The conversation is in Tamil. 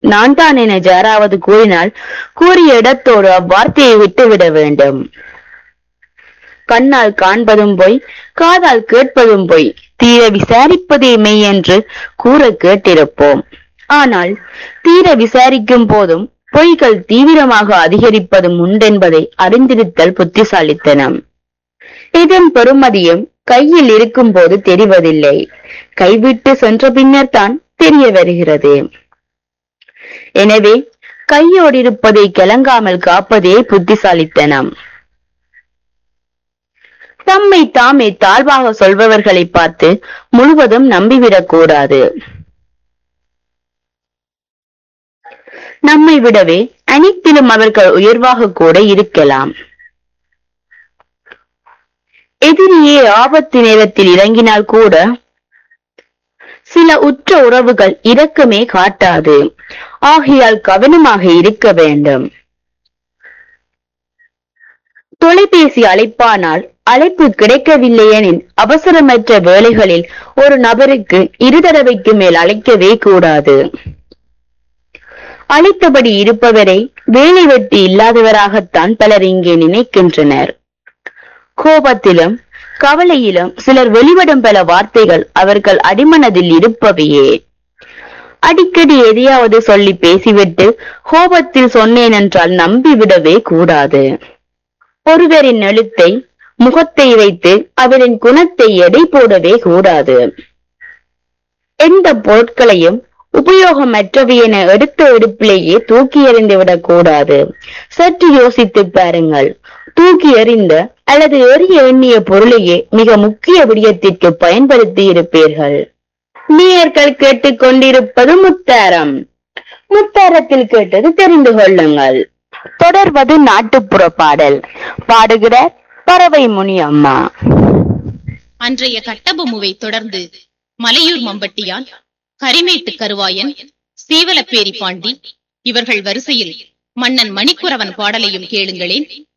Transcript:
நான் தான் என யாராவது கூறினால் கூறிய இடத்தோடு அவ்வார்த்தையை விட்டுவிட வேண்டும் கண்ணால் காண்பதும் பொய் காதால் கேட்பதும் பொய் தீர விசாரிப்பதே மெய் என்று கூற கேட்டிருப்போம் ஆனால் தீர விசாரிக்கும் போதும் பொய்கள் தீவிரமாக அதிகரிப்பதும் உண்டென்பதை அறிந்திருத்தல் புத்திசாலித்தனம் இதன் பெருமதியும் கையில் இருக்கும் போது தெரிவதில்லை கைவிட்டு சென்ற பின்னர் தான் தெரிய வருகிறது எனவே கையோடு இருப்பதை கிளங்காமல் காப்பதே புத்திசாலித்தனம் தம்மை தாமே தாழ்வாக சொல்பவர்களை பார்த்து முழுவதும் நம்பிவிடக் கூடாது நம்மை விடவே அனைத்திலும் அவர்கள் உயர்வாக கூட இருக்கலாம் எதிரியே ஆபத்து நேரத்தில் இறங்கினால் கூட சில உற்ற உறவுகள் இரக்கமே காட்டாது ஆகையால் கவனமாக இருக்க வேண்டும் தொலைபேசி அழைப்பானால் அழைப்பு கிடைக்கவில்லை எனில் அவசரமற்ற வேளைகளில் ஒரு நபருக்கு இரு தடவைக்கு மேல் அழைக்கவே கூடாது அழைத்தபடி இருப்பவரை வேலை வெட்டி இல்லாதவராகத்தான் பலர் இங்கே நினைக்கின்றனர் கோபத்திலும் கவலையிலும் சிலர் வெளிவிடும் பல வார்த்தைகள் அவர்கள் அடிமனதில் இருப்பவையே அடிக்கடி எதையாவது சொல்லி பேசிவிட்டு கோபத்தில் சொன்னேன் என்றால் நம்பிவிடவே கூடாது ஒருவரின் எழுத்தை முகத்தை வைத்து அவரின் குணத்தை எடை போடவே கூடாது எந்த பொருட்களையும் உபயோகமற்றவை என எடுத்த எடுப்பிலேயே தூக்கி எறிந்து விடக் கூடாது சற்று யோசித்து பாருங்கள் தூக்கி எறிந்த அல்லது எறிய எண்ணிய பொருளையே மிக முக்கிய விடயத்திற்கு பயன்படுத்தி இருப்பீர்கள் நீர்கள் கேட்டுக்கொண்டிருப்பது முத்தாரம் முத்தாரத்தில் கேட்டது தெரிந்து கொள்ளுங்கள் தொடர்வது நாட்டுப்புற பாடல் பாடுகிறார் பறவை முனி அம்மா அன்றைய கட்டபொம்முவை தொடர்ந்து மலையூர் மம்பட்டியான் கரிமேட்டு கருவாயன் சீவலப்பேரி பாண்டி இவர்கள் வரிசையில் மன்னன் மணிக்குறவன் பாடலையும் கேளுங்களேன்